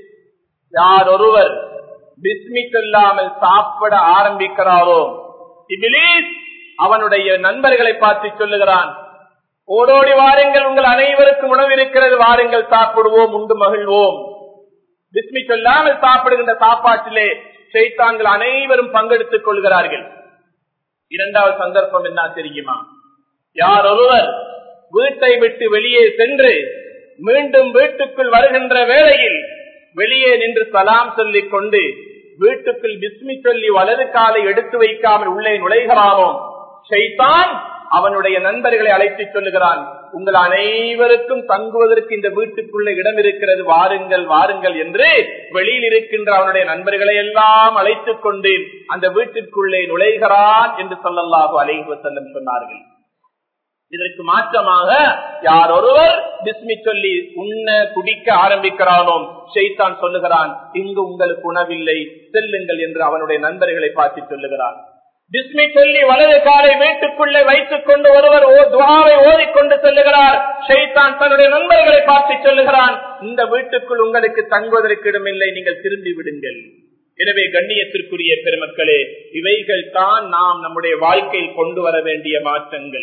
யார் ஒருவர் பிஸ்மி சொல்லாமல் சாப்பிட ஆரம்பிக்கிறாரோ இபிலீஸ் அவனுடைய நண்பர்களை பார்த்து சொல்லுகிறான் ஓடோடி வாருங்கள் உங்கள் அனைவருக்கும் உணவு இருக்கிறது வாருங்கள் சாப்பிடுவோம் உண்டு மகிழ்வோம் பிஸ்மி சொல்லாமல் சாப்பிடுகின்ற சாப்பாட்டிலே செய்தாங்கள் அனைவரும் பங்கெடுத்துக் கொள்கிறார்கள் இரண்டாவது சந்தர்ப்பம் என்ன தெரியுமா யார் ஒருவர் வீட்டை விட்டு வெளியே சென்று மீண்டும் வீட்டுக்குள் வருகின்ற வேளையில் வெளியே நின்று சலாம் சொல்லிக் கொண்டு வீட்டுக்குள் பிஸ்மி சொல்லி வலது காலை எடுத்து வைக்காமல் உள்ளே நுழைகிறானோ ஷைத்தான் அவனுடைய நண்பர்களை அழைத்து சொல்லுகிறான் உங்கள் அனைவருக்கும் தங்குவதற்கு இந்த வீட்டுக்குள்ள இடம் இருக்கிறது வாருங்கள் வாருங்கள் என்று வெளியில் இருக்கின்ற அவனுடைய நண்பர்களை எல்லாம் அழைத்துக் கொண்டு அந்த வீட்டிற்குள்ளே நுழைகிறான் என்று சொல்லல்லாஹு அலைஹி செல்லம் சொன்னார்கள் இதற்கு மாற்றமாக யார் ஒருவர் பிஸ்மி சொல்லி உண்ண குடிக்க ஆரம்பிக்கிறானோ ஷெய்தான் சொல்லுகிறான் இங்கு உங்களுக்கு உணவில்லை செல்லுங்கள் என்று அவனுடைய நண்பர்களை பார்த்து சொல்லுகிறான் பிஸ்மி சொல்லி வலது காலை வீட்டுக்குள்ளே வைத்துக் கொண்டு ஒருவர் துவாவை ஓதிக்கொண்டு செல்லுகிறார் ஷெய்தான் தன்னுடைய நண்பர்களை பார்த்து சொல்லுகிறான் இந்த வீட்டுக்குள் உங்களுக்கு தங்குவதற்கு இடமில்லை நீங்கள் திரும்பி விடுங்கள் எனவே கண்ணியத்திற்குரிய பெருமக்களே இவைகள் தான் நாம் நம்முடைய வாழ்க்கையில் கொண்டு வர வேண்டிய மாற்றங்கள்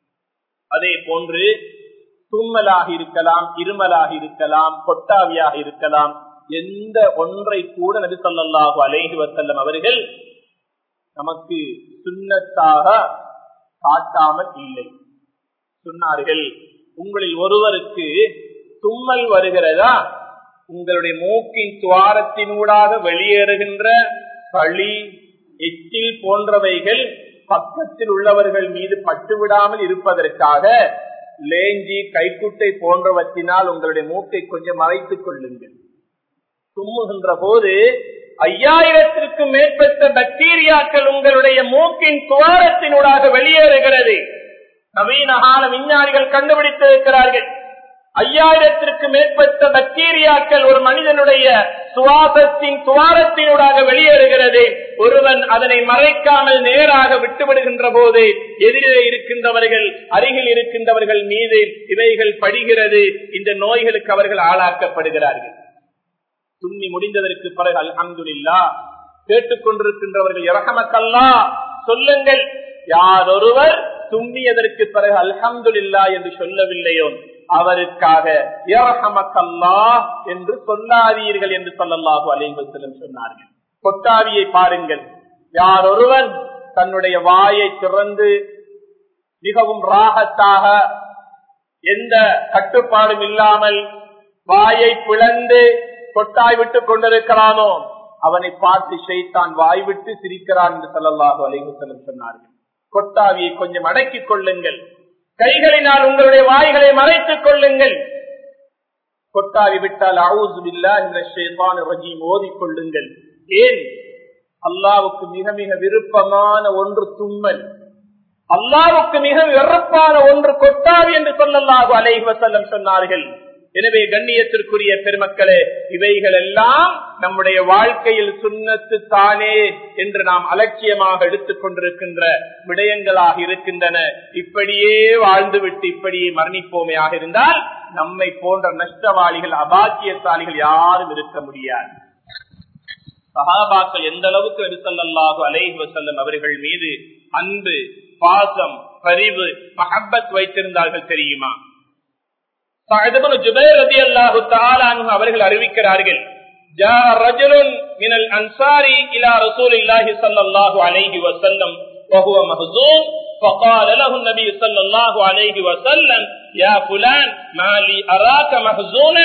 அதே போன்று தும்மலாக இருக்கலாம் இருமலாக இருக்கலாம் கொட்டாவியாக இருக்கலாம் எந்த ஒன்றை கூட நபி சொல்லாஹு அலேஹி வசல்லம் அவர்கள் நமக்கு சுண்ணத்தாக காட்டாமல் இல்லை சொன்னார்கள் உங்களில் ஒருவருக்கு தும்மல் வருகிறதா உங்களுடைய மூக்கின் துவாரத்தினூடாக வெளியேறுகின்ற களி எச்சில் போன்றவைகள் பக்கத்தில் உள்ளவர்கள் மீது பட்டுவிடாமல் இருப்பதற்காக லேஞ்சி கைக்குட்டை போன்றவற்றினால் உங்களுடைய மூக்கை கொஞ்சம் மறைத்துக் கொள்ளுங்கள் தும்முகின்ற போது ஐயாயிரத்திற்கும் மேற்பட்ட பாக்டீரியாக்கள் உங்களுடைய மூக்கின் துவாரத்தினூடாக வெளியேறுகிறது நவீன கால விஞ்ஞானிகள் கண்டுபிடித்திருக்கிறார்கள் ஐயாயிரத்திற்கு மேற்பட்ட பாக்டீரியாக்கள் ஒரு மனிதனுடைய சுவாசத்தின் துவாரத்தினூடாக வெளியேறுகிறது ஒருவன் அதனை மறைக்காமல் நேராக விட்டுவிடுகின்ற போது எதிரே இருக்கின்றவர்கள் அருகில் இருக்கின்றவர்கள் மீது இவைகள் படுகிறது இந்த நோய்களுக்கு அவர்கள் ஆளாக்கப்படுகிறார்கள் துண்ணி முடிந்ததற்கு பிறகு அல்ஹம்துல்லா கேட்டுக்கொண்டிருக்கின்றவர்கள் இறகமக்கல்லா சொல்லுங்கள் யாரொருவர் தும்மியதற்கு பிறகு அல்ஹம்துல்லா என்று சொல்லவில்லையோ அவருக்காக இரஹமக்கல்லா என்று சொல்லாதீர்கள் என்று சொல்லல்லாஹு அலைவசலம் சொன்னார்கள் கொட்டாவியை பாருங்கள் யார் ஒருவன் தன்னுடைய வாயை திறந்து மிகவும் ராகத்தாக எந்த கட்டுப்பாடும் இல்லாமல் வாயை பிளந்து கொட்டாய் விட்டுக் கொண்டிருக்கிறானோ அவனை பார்த்து ஷைத்தான் வாய்விட்டு சிரிக்கிறான் என்று சொல்லல்லாஹு அலைவசல்லம் சொன்னார்கள் கொட்டாவியை கொஞ்சம் அடக்கிக் கொள்ளுங்கள் கைகளினால் உங்களுடைய வாய்களை மறைத்துக் கொள்ளுங்கள் கொட்டாவி விட்டால் அவுசுபில்லா என்ற ஷேபான ரஜீம் ஓதிக்கொள்ளுங்கள் ஏன் அல்லாவுக்கு மிக மிக விருப்பமான ஒன்று தும்மல் அல்லாவுக்கு மிக வெறுப்பான ஒன்று கொட்டாவி என்று சொல்லல்லாஹு அலைஹி வசல்லம் சொன்னார்கள் எனவே கண்ணியத்திற்குரிய பெருமக்களே இவைகள் எல்லாம் நம்முடைய வாழ்க்கையில் சுண்ணத்து தானே என்று நாம் அலட்சியமாக எடுத்துக் கொண்டிருக்கின்ற விடயங்களாக இருக்கின்றன இப்படியே வாழ்ந்துவிட்டு இப்படியே மரணிப்போமையாக இருந்தால் நம்மை போன்ற நஷ்டவாளிகள் அபாக்கியசாலிகள் யாரும் இருக்க முடியாது சகாபாக்கள் எந்த அளவுக்கு நபிசல்லாஹு அலைஹி வசல்லம் அவர்கள் மீது அன்பு பாசம் பரிவு மஹப்பத் வைத்திருந்தார்கள் தெரியுமா அவர்கள் அறிவிக்கிறார்கள் جاء رجل من الأنصار إلى رسول الله صلى الله عليه وسلم وهو مهزوم فقال له النبي صلى الله عليه وسلم يا فلان ما لي أراك محزونا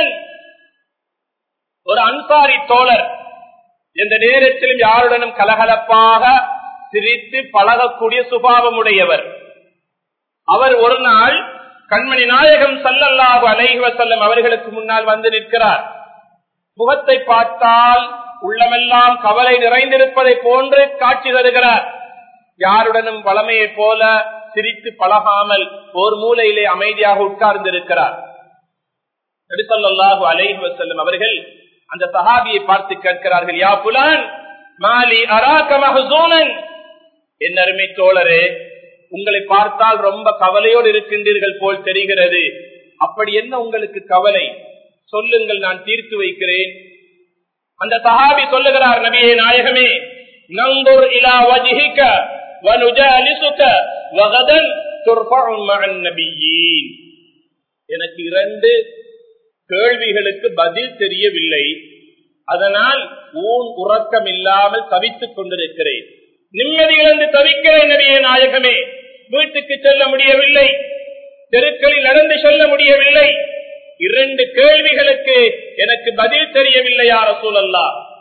ஒரு அன்சாரி தோழர் எந்த நேரத்திலும் யாருடனும் கலகலப்பாக சிரித்து பழகக்கூடிய சுபாவம் உடையவர் அவர் ஒரு நாள் கண்மணி நாயகம் சல்லல்லாஹு அலைஹி வசல்லம் அவர்களுக்கு முன்னால் வந்து நிற்கிறார் முகத்தை பார்த்தால் உள்ளமெல்லாம் கவலை நிறைந்திருப்பதை போன்று காட்சி தருகிறார் யாருடனும் வளமையை போல சிரித்து பழகாமல் ஒரு மூலையிலே அமைதியாக உட்கார்ந்திருக்கிறார் நபிசல்லாஹு அலைஹி வசல்லம் அவர்கள் அந்த சஹாபியை பார்த்து கேட்கிறார்கள் யா புலான் மாலி அராக மஹசூனன் என் அருமை தோழரே உங்களை பார்த்தால் ரொம்ப கவலையோடு இருக்கின்றீர்கள் போல் தெரிகிறது அப்படி என்ன உங்களுக்கு கவலை சொல்லுங்கள் நான் தீர்த்து வைக்கிறேன் அந்த சஹாபி சொல்லுகிறார் நபியே நாயகமே நம்பூர் இலா வஜிஹிக வனுஜாலிசுக வகதன் துர்ஃபஉ மஅன் நபியீன் எனக்கு இரண்டு கேள்விகளுக்கு பதில் தெரியவில்லை அதனால் ஊன் உறக்கம் இல்லாமல் தவித்துக் கொண்டிருக்கிறேன் நிம்மதி இழந்து தவிக்கிறேன் நபியே நாயகமே வீட்டுக்கு செல்ல முடியவில்லை தெருக்களில் நடந்து செல்ல முடியவில்லை இரண்டு கேள்விகளுக்கு எனக்கு பதில் தெரியவில்லை யார சூழல்லா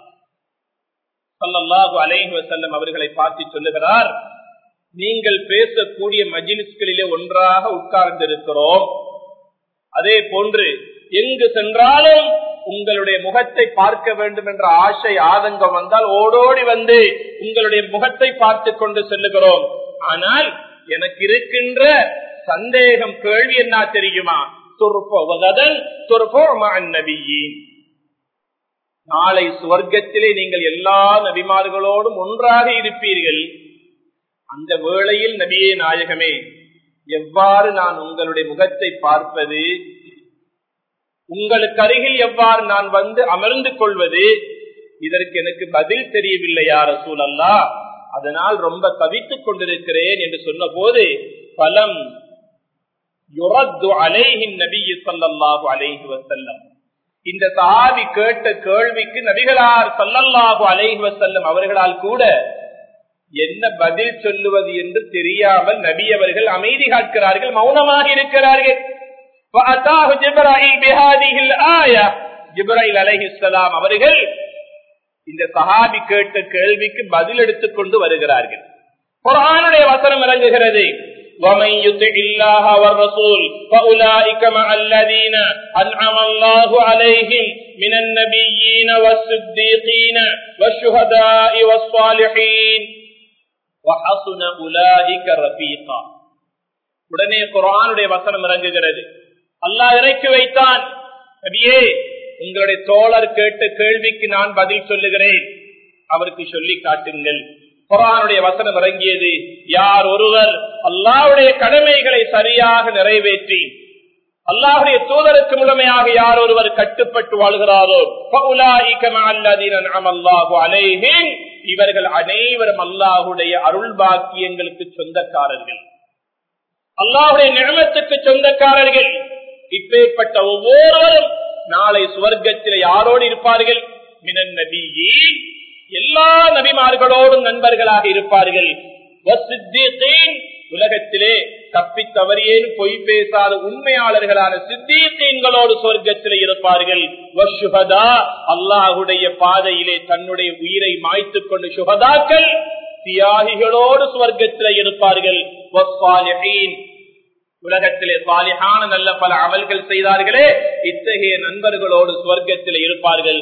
சல்லல்லாஹு அலைஹி வசல்லம் அவர்களை பார்த்து சொல்லுகிறார் நீங்கள் பேசக்கூடிய மஜிலிஸ்களிலே ஒன்றாக உட்கார்ந்திருக்கிறோம் அதே போன்று எங்கு சென்றாலும் உங்களுடைய முகத்தை பார்க்க வேண்டும் என்ற ஆசை ஆதங்கம் வந்தால் ஓடோடி வந்து உங்களுடைய முகத்தை பார்த்து கொண்டு செல்லுகிறோம் ஆனால் எனக்கு இருக்கின்ற சந்தேகம் கேள்வி என்ன தெரியுமா நாளை சுவர்க்கத்திலே நீங்கள் எல்லா நபிமார்களோடும் ஒன்றாக இருப்பீர்கள் அந்த வேளையில் நபியே நாயகமே எவ்வாறு நான் உங்களுடைய முகத்தை பார்ப்பது உங்களுக்கு அருகில் எவ்வாறு நான் வந்து அமர்ந்து கொள்வது இதற்கு எனக்கு பதில் தெரியவில்லை யார சூழல்லா அதனால் ரொம்ப தவித்துக் கொண்டிருக்கிறேன் என்று சொன்ன போது பலம் அலைஹின் நபிய சல்லாஹு அலைஹி வசல்லம் இந்த சஹாபி கேட்ட கேள்விக்கு நபிகளார் சல்லல்லாஹு அலைஹி வசல்லம் அவர்களால் கூட என்ன பதில் சொல்லுவது என்று தெரியாமல் நபி அவர்கள் அமைதி காக்கிறார்கள் மௌனமாக இருக்கிறார்கள் அவர்கள் இந்த சஹாபி கேட்ட கேள்விக்கு பதில் எடுத்துக் கொண்டு வருகிறார்கள் குரானுடைய வசனம் இறங்குகிறது ومن يطع الله والرسول فأولئك مع الذين أنعم الله عليهم من النبيين والصديقين والشهداء والصالحين وحسن أولئك رفيقا உடனே குரானுடைய வசனம் இறங்குகிறது அல்லாஹ் இறக்கி வைத்தான் நபியே உங்களுடைய தோழர் கேட்ட கேள்விக்கு நான் பதில் சொல்லுகிறேன் அவருக்கு சொல்லி காட்டுங்கள் குரானுடைய வசனம் இறங்கியது யார் ஒருவர் அல்லாவுடைய கடமைகளை சரியாக நிறைவேற்றி அல்லாஹுடைய தூதருக்கு முழுமையாக யார் ஒருவர் கட்டுப்பட்டு வாழ்கிறாரோ இவர்கள் அனைவரும் அல்லாஹுடைய அருள் பாக்கியங்களுக்கு சொந்தக்காரர்கள் அல்லாஹுடைய நியமத்துக்கு சொந்தக்காரர்கள் இப்பேற்பட்ட ஒவ்வொருவரும் நாளை சுவர்க்கத்தில் யாரோடு இருப்பார்கள் மினன் நபியே எல்லா நபிமார்களோடும் நண்பர்களாக இருப்பார்கள் உலகத்திலே தப்பி தவறியேன் பொய் பேசாத உண்மையாளர்களான சித்தீர்களோடு சொர்க்கத்திலே இருப்பார்கள் அல்லாஹுடைய பாதையிலே தன்னுடைய உயிரை மாய்த்து கொண்டு சுகதாக்கள் தியாகிகளோடு சுவர்க்கத்திலே இருப்பார்கள் உலகத்திலே சாலிஹான நல்ல பல அமல்கள் செய்தார்களே இத்தகைய நண்பர்களோடு சுவர்க்கத்தில் இருப்பார்கள்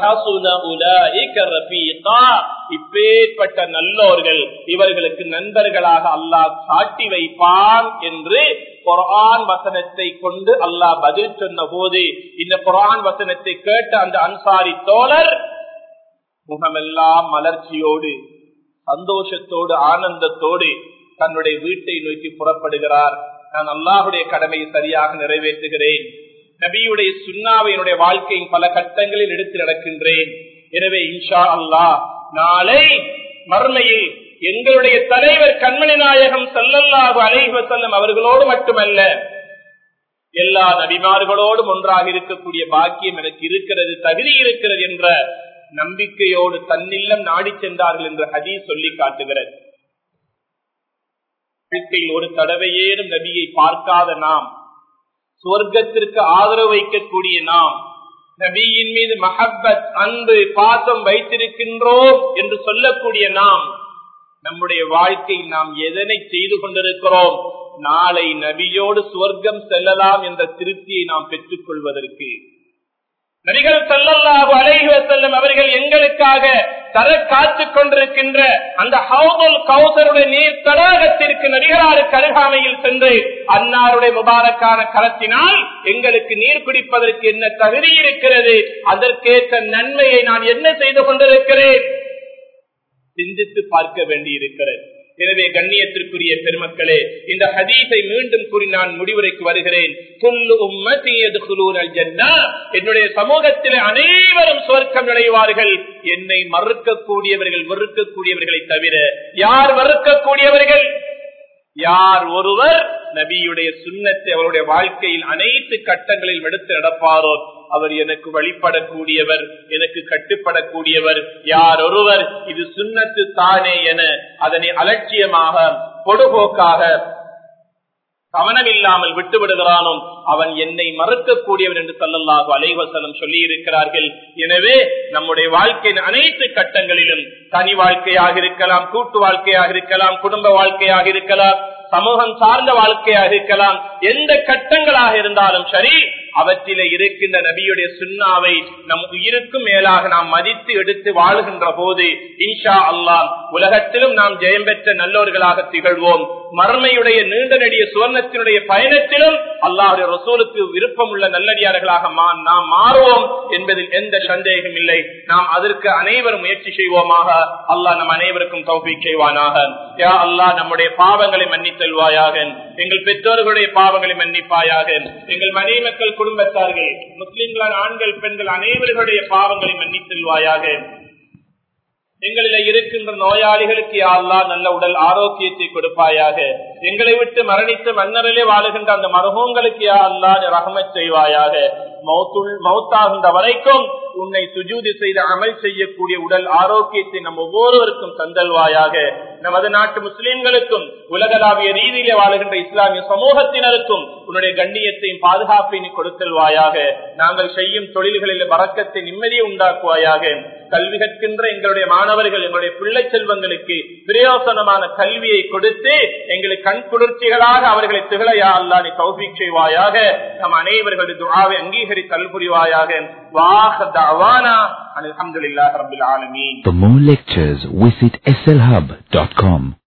இப்பேற்பட்ட நல்லோர்கள் இவர்களுக்கு நண்பர்களாக அல்லாஹ் காட்டி வைப்பான் என்று குரான் வசனத்தை கொண்டு அல்லாஹ் பதில் சொன்ன போது இந்த குரான் வசனத்தை கேட்ட அந்த அன்சாரி தோழர் முகமெல்லாம் மலர்ச்சியோடு சந்தோஷத்தோடு ஆனந்தத்தோடு தன்னுடைய வீட்டை நோக்கி புறப்படுகிறார் நான் அல்லாஹுடைய கடமையை சரியாக நிறைவேற்றுகிறேன் நபியுடைய சுண்ணாவை என்னுடைய வாழ்க்கையின் பல கட்டங்களில் எடுத்து நடக்கின்றேன் எனவே இன்ஷா அல்லாஹ் நாளை மறுமையில் எங்களுடைய தலைவர் கண்மணி நாயகம் சல்லல்லாஹு அலைஹி வஸல்லம் அவர்களோடு மட்டுமல்ல எல்லா நபிமார்களோடும் ஒன்றாக இருக்கக்கூடிய பாக்கியம் எனக்கு இருக்கிறது தகுதி இருக்கிறது என்ற நம்பிக்கையோடு தன்னில்லம் நாடி சென்றார்கள் என்று ஹதீஸ் சொல்லி காட்டுகிறது வாழ்க்கையில் ஒரு தடவையேனும் நபியை பார்க்காத நாம் சுவர்க்கத்திற்கு ஆதரவு வைக்கக்கூடிய நாம் நபியின் மீது மஹப்பத் அன்பு பாசம் வைத்திருக்கின்றோம் என்று சொல்லக்கூடிய நாம் நம்முடைய வாழ்க்கையில் நாம் எதனை செய்து கொண்டிருக்கிறோம் நாளை நபியோடு சுவர்க்கம் செல்லலாம் என்ற திருப்தியை நாம் பெற்றுக் கொள்வதற்கு நபிகள் செல்லல்லாஹு அலைஹி செல்லும் அவர்கள் எங்களுக்காக தர காத்துக் கொண்டிருக்கின்ற அந்த ஹவுதல் கௌசருடைய நீர் தடாகத்திற்கு நடிகராருக்கு அருகாமையில் சென்று அன்னாருடைய முபாரக்கான கரத்தினால் எங்களுக்கு நீர் குடிப்பதற்கு என்ன தகுதி இருக்கிறது அதற்கேற்ற நன்மையை நான் என்ன செய்து கொண்டிருக்கிறேன் சிந்தித்து பார்க்க வேண்டி இருக்கிறது எனவே கண்ணியத்திற்குரிய பெருமக்களே இந்த ஹதீஸை மீண்டும் கூறி நான் முடிவுரைக்கு வருகிறேன் என்னுடைய சமூகத்திலே அனைவரும் சொர்க்கம் நுழைவார்கள் என்னை மறுக்கக்கூடியவர்கள் வெறுக்கக்கூடியவர்களை தவிர யார் மறுக்கக்கூடியவர்கள் யார் ஒருவர் நபியுடைய சுண்ணத்தை அவருடைய வாழ்க்கையில் அனைத்து கட்டங்களில் எடுத்து நடப்பாரோ அவர் எனக்கு வழிபடக்கூடியவர் எனக்கு கட்டுப்படக்கூடியவர் யார் ஒருவர் இது சுண்ணத்து தானே என அதனை அலட்சியமாக பொடுபோக்காக கவனமில்லாமல் விட்டு விடுகிறானோ அவன் என்னை மறுக்கக்கூடியவன் என்று சொல்லல்லாக அலைவசனம் சொல்லி இருக்கிறார்கள் எனவே நம்முடைய வாழ்க்கையின் அனைத்து கட்டங்களிலும் தனி வாழ்க்கையாக இருக்கலாம் கூட்டு வாழ்க்கையாக இருக்கலாம் குடும்ப வாழ்க்கையாக இருக்கலாம் சமூகம் சார்ந்த வாழ்க்கையாக இருக்கலாம் எந்த கட்டங்களாக இருந்தாலும் சரி அவற்றிலே இருக்கின்ற நபியுடைய சுண்ணாவை நம் உயிருக்கும் மேலாக நாம் மதித்து எடுத்து வாழுகின்ற போது இன்ஷா அல்லாம் உலகத்திலும் நாம் ஜெயம் பெற்ற நல்லோர்களாக திகழ்வோம் மர்மையுடைய நீண்ட நெடிய சுவர்ணத்தினுடைய பயணத்திலும் அல்லாஹுடைய ரசூலுக்கு விருப்பம் உள்ள நல்லடியார்களாக நாம் மாறுவோம் என்பதில் எந்த சந்தேகம் இல்லை நாம் அதற்கு அனைவரும் முயற்சி செய்வோமாக அல்லாஹ் நம் அனைவருக்கும் தௌபி செய்வானாக யா அல்லாஹ் நம்முடைய பாவங்களை மன்னித்தல்வாயாக எங்கள் பெற்றோர்களுடைய பாவங்களை மன்னிப்பாயாக எங்கள் மனைவி மக்கள் குடும்பத்தார்கள் முஸ்லிம்களான ஆண்கள் பெண்கள் அனைவர்களுடைய பாவங்களை மன்னித்தல்வாயாக எங்களில இருக்கின்ற நோயாளிகளுக்கு யாரெல்லாம் நல்ல உடல் ஆரோக்கியத்தை கொடுப்பாயாக எங்களை விட்டு மரணித்து மன்னரிலே வாழுகின்ற அந்த மருகங்களுக்கு யாரெல்லாம் ரகமச் செய்வாயாக மௌத்துள் மௌத்தாகின்ற வரைக்கும் உன்னை சுஜூதி செய்து அமல் செய்யக்கூடிய உடல் ஆரோக்கியத்தை நம் ஒவ்வொருவருக்கும் தந்தல்வாயாக நமது நாட்டு முஸ்லிம்களுக்கும் உலகளாவிய ரீதியிலே வாழுகின்ற இஸ்லாமிய சமூகத்தினருக்கும் உன்னுடைய கண்ணியத்தையும் பாதுகாப்பையும் கொடுத்தல்வாயாக நாங்கள் செய்யும் தொழில்களில் வரக்கத்தை நிம்மதியை உண்டாக்குவாயாக கல்வி கற்கின்ற எங்களுடைய மாணவர்கள் எங்களுடைய பிள்ளை செல்வங்களுக்கு பிரயோசனமான கல்வியை கொடுத்து எங்களுக்கு கண் குளிர்ச்சிகளாக அவர்களை திகழையா அல்லா நீ தௌபிக் செய்வாயாக நம் அனைவர்களுடைய துவாவை அங்கீகரித்து அல்புரிவாயாக வாஹ தவானா அலமதுல்லாஹ் ரபில் ஆலமீன் For more lectures, visit slhub.com.